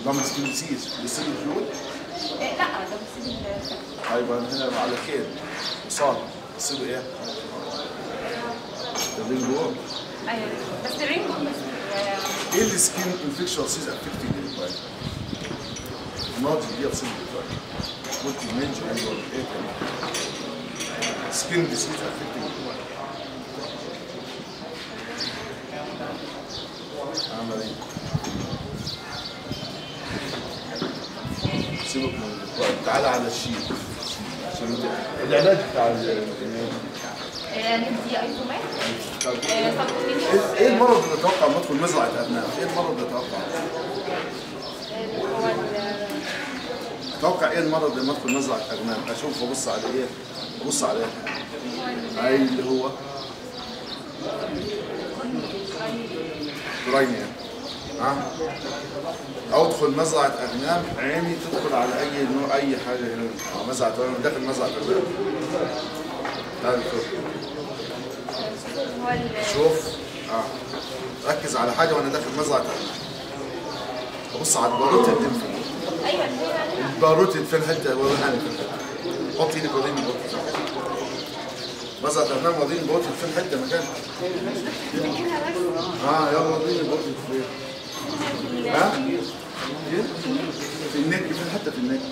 لما سكين ديسيز بيصير الفلويد إيه، لا ده بيصير ال- هيبقى هنا على خير وصال يصير ايه؟ الرينج وورم ايوه بس الرينج بس آه، ايه السكين انفكشن سيز افكتنج البايت؟ المرض دي تصير بالبايت ممكن منجر ولا ايه تاني؟ سكين ديسيز افكتنج البايت عمل ايه؟ سيبك من البايت تعال على الشيت عشان انت- العلاج بتاع ال- آه، ندي ايزومات طب آه، سبكوتينيوس ايه إيه المرض اللي اتوقع لما ادخل مزرعه ابناء؟ ايه المرض اللي اتوقع؟ هو ال- اتوقع ايه المرض لما ادخل مزرعه اغنام؟ اشوف وابص على ايه؟ ابص على ايه؟ اي اللي هو براينيا ها؟ او ادخل مزرعه اغنام عيني تدخل على اي نوع اي حاجه هنا آه، مزرعه اغنام داخل مزرعه اغنام هذا الفرق. هو ال- شوف اه ركز على حاجه وانا داخل مزرعه اغنام ابص على الباروت الليمفي ايوه اللي هي الباروتيد في الحته وريهاني في الحته حط ايدك وريني الباروتيد في الحته مزرعه اغنام وريني الباروتيد في الحته مكان هنا بس اه يلا وريني الباروتيد فين ها؟ إيه؟ في النك في الحته في النك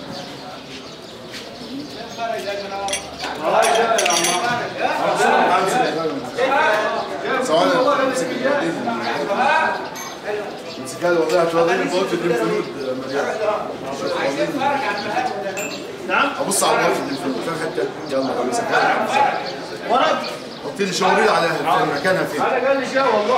ثواني امسك الباروتيد امسكها لي والله هتوريني الباروتيد الليمفنود نعم ابص على الباروتيد الليمفنود فين الحته يلا طب امسكها لي ورد حط لي شاوري عليها فين مكانها فين انا قال لي شيء والله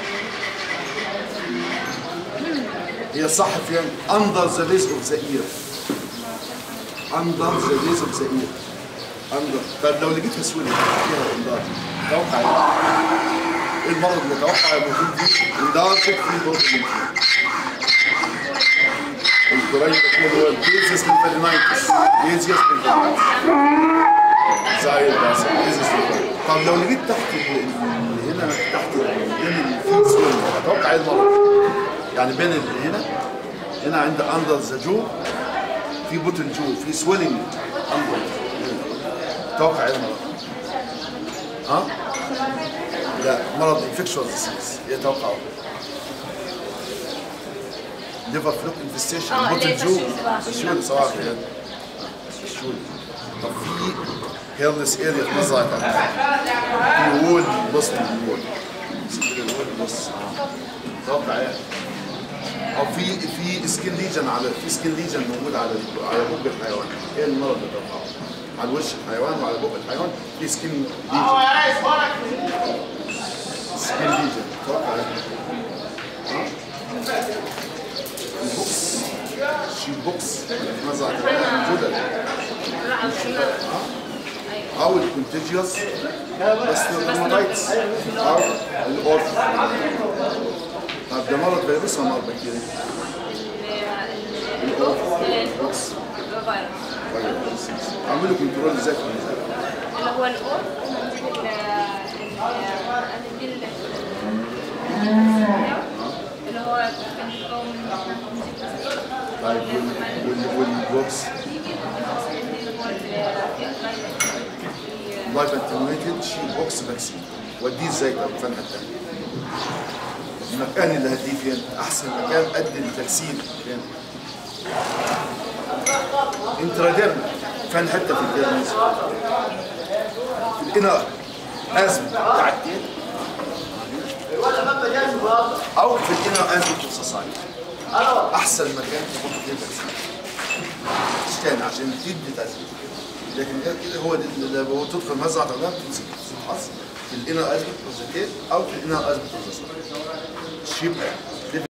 هي صح فين under the base of the ear under the base of the ear under طب لو لقيتها سوري فيها اندار توقع ايه إيه المرض اللي توقع يكون فيه اندار في البوت الكورية يكون هو البيزيس للفالينايتس بيزيس للفالينايتس زي الباسل بيزيس للفالينايتس طب لو لقيت تحت ال- ال- هنا تحت ال- بين الفيلز اتوقع ايه المرض؟ يعني بين ال- هنا هنا عند اندر ذا جو في بوتن جو في سويلنج اندر اتوقع ايه المرض؟ ها؟ لا مرض انفكشوال ديسيز يتوقع ليفر فلوك انفستيشن آه، بوتن اللي هي جو تشويش صباح. الشول صباح الخير الشول طب في هيرلس اريا في مزرعه في وول بص الوول الوول بص اتوقع ايه؟ او في في سكين ليجن على في سكين ليجن موجود على على بق الحيوان ايه المرض اللي توقعه؟ على وش الحيوان وعلى بق الحيوان في سكين ليجن يا ريس ورد سكين ليجن توقع ايه؟ ها؟ البوكس شي بوكس مزرعه الحيوان جدل او الكونتيجيوس بس الروماتايتس او الاورث طب ده مرض فيروس ولا مرض بكتيري؟ البوكس فيروس اعملوا كنترول ازاي في الميزان اللي هو الاور هنجيب ال هنجيب اللي هو كان بيتكون من طيب وال- وال- والبوكس لايف اتنويتد شي بوكس فاكسين وديه ازاي طب فين حتى المكان اللي هديه فين؟ احسن مكان قد الفاكسين فين؟ انتراديرما فين حته في الديرمز؟ في الانر ازمه بتاعتين الولد ما جاي النهارده او في الانر ازمه السوسايتي احسن مكان تحط فيه الفاكسين مش تاني عشان تدي تاثير لكن غير كده هو ده- ده- هو تدخل مزرعه غنم تمسك تفحص في الانر ازمه او في الانر ازمه السوسايتي شيب